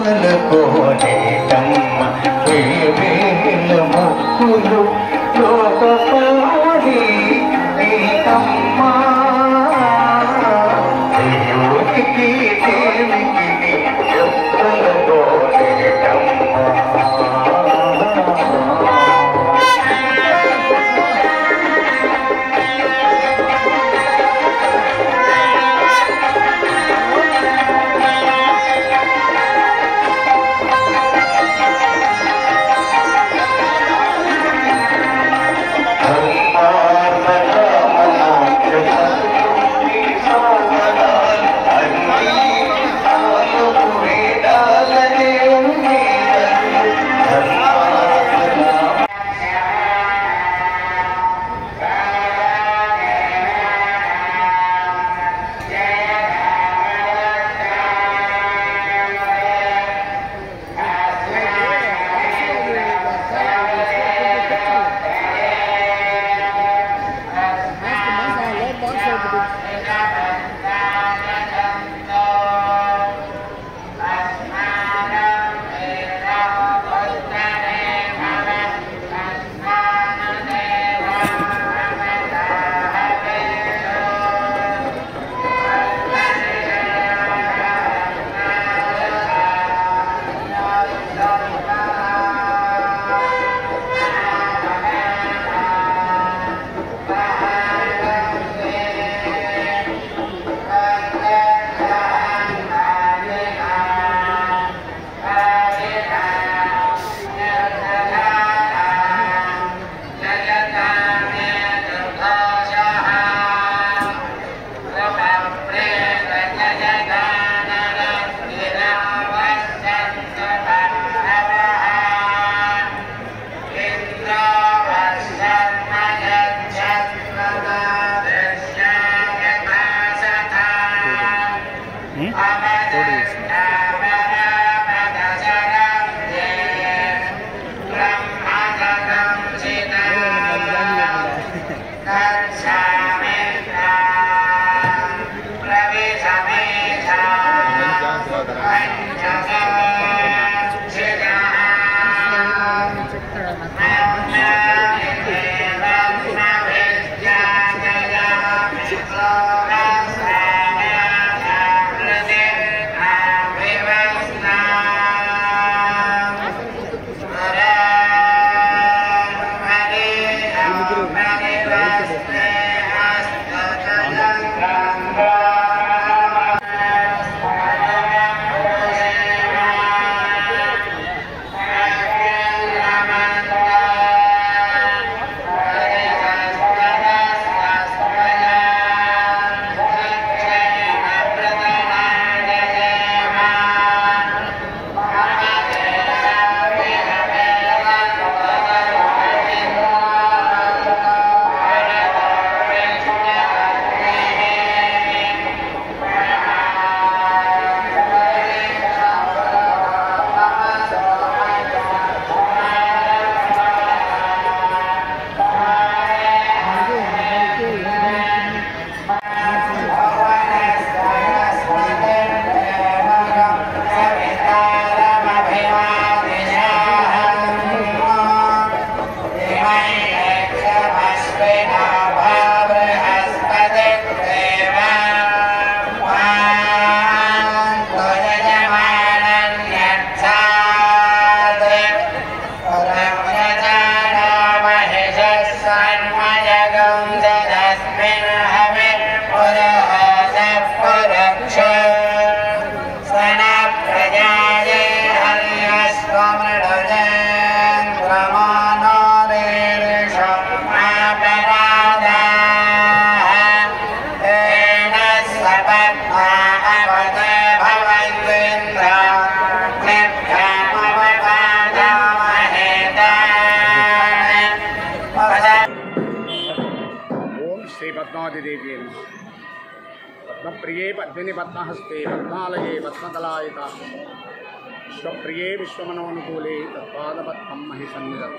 పలుకోనేటమ్మ వేవేల ముక్కులు లోకపాడి నీకమ్మ దేవుడికి దేవికి చెప్పలకోనేటమ్మ ఓం శ్రీ పద్మావతిదేవి నమః. పద్మప్రియే పద్మిని పద్మహస్తే పద్మాలయే పద్మదలాయత విశ్వప్రియే విశ్వమనోనుకూలే తత్పాదపద్మం మహి సన్నిధత్త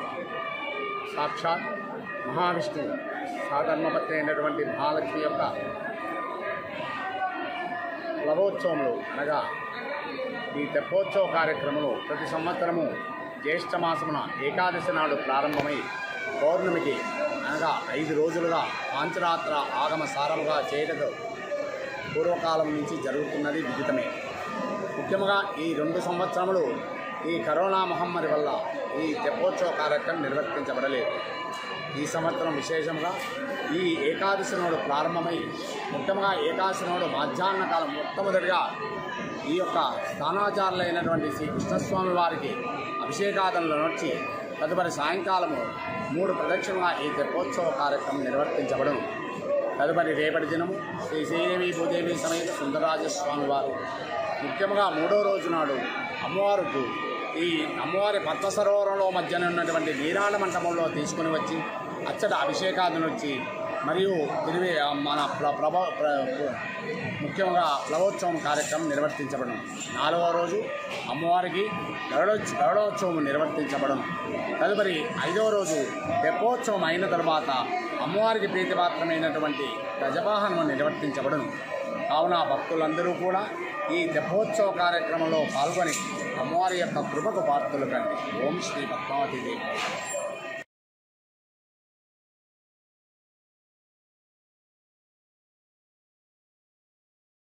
సాక్షాత్ మహావిష్ణువు సాధర్మపత్రి అయినటువంటి మహాలక్ష్మి యొక్క లవోత్సవంలో అనగా ఈ తెప్పోత్సవ కార్యక్రమంలో ప్రతి సంవత్సరము జ్యేష్ఠ మాసమున ఏకాదశి నాడు ప్రారంభమై పౌర్ణమికి అనగా ఐదు రోజులుగా పాంచరాత్ర ఆగమ సారముగా చేయటకు పూర్వకాలం నుంచి జరుగుతున్నది విదితమే ముఖ్యంగా ఈ రెండు సంవత్సరములు ఈ కరోనా మహమ్మారి వల్ల ఈ తెప్పోత్సవ కార్యక్రమం నిర్వర్తించబడలేదు ఈ సంవత్సరం విశేషంగా ఈ ఏకాదశి నాడు ప్రారంభమై ముఖ్యంగా ఏకాదశి నాడు మధ్యాహ్న కాలం మొట్టమొదటిగా ఈ యొక్క స్థానాచారులైనటువంటి శ్రీ కృష్ణస్వామి వారికి అభిషేకాదంలో నడిచి తదుపరి సాయంకాలము మూడు ప్రదక్షిణగా ఈ తెప్పోత్సవ కార్యక్రమం నిర్వర్తించబడను తదుపరి రేపటి దినము శ్రీ శ్రీదేవి భూదేవి సమేత సుందరరాజస్వామి వారు ముఖ్యంగా మూడో రోజు నాడు అమ్మవారికి ఈ అమ్మవారి పద్మ సరోవరంలో మధ్యన ఉన్నటువంటి నీరాళ మంటపంలో తీసుకుని వచ్చి అచ్చట అభిషేకాదులు వచ్చి మరియు తిరిగి మన ప్ర ప్రభ ప్ర ముఖ్యంగా ప్లవోత్సవం కార్యక్రమం నిర్వర్తించబడను నాలుగవ రోజు అమ్మవారికి గరుడోత్స గరుడోత్సవం నిర్వర్తించబడను తదుపరి ఐదవ రోజు తెప్పోత్సవం అయిన తర్వాత అమ్మవారికి ప్రీతిపాత్రమైనటువంటి గజవాహనం నిర్వర్తించబడును కావున భక్తులందరూ కూడా ఈ తెప్పోత్సవ కార్యక్రమంలో పాల్గొని అమ్మవారి యొక్క కృపకు పాత్రలు కండి ఓం శ్రీ పద్మావతి దేవి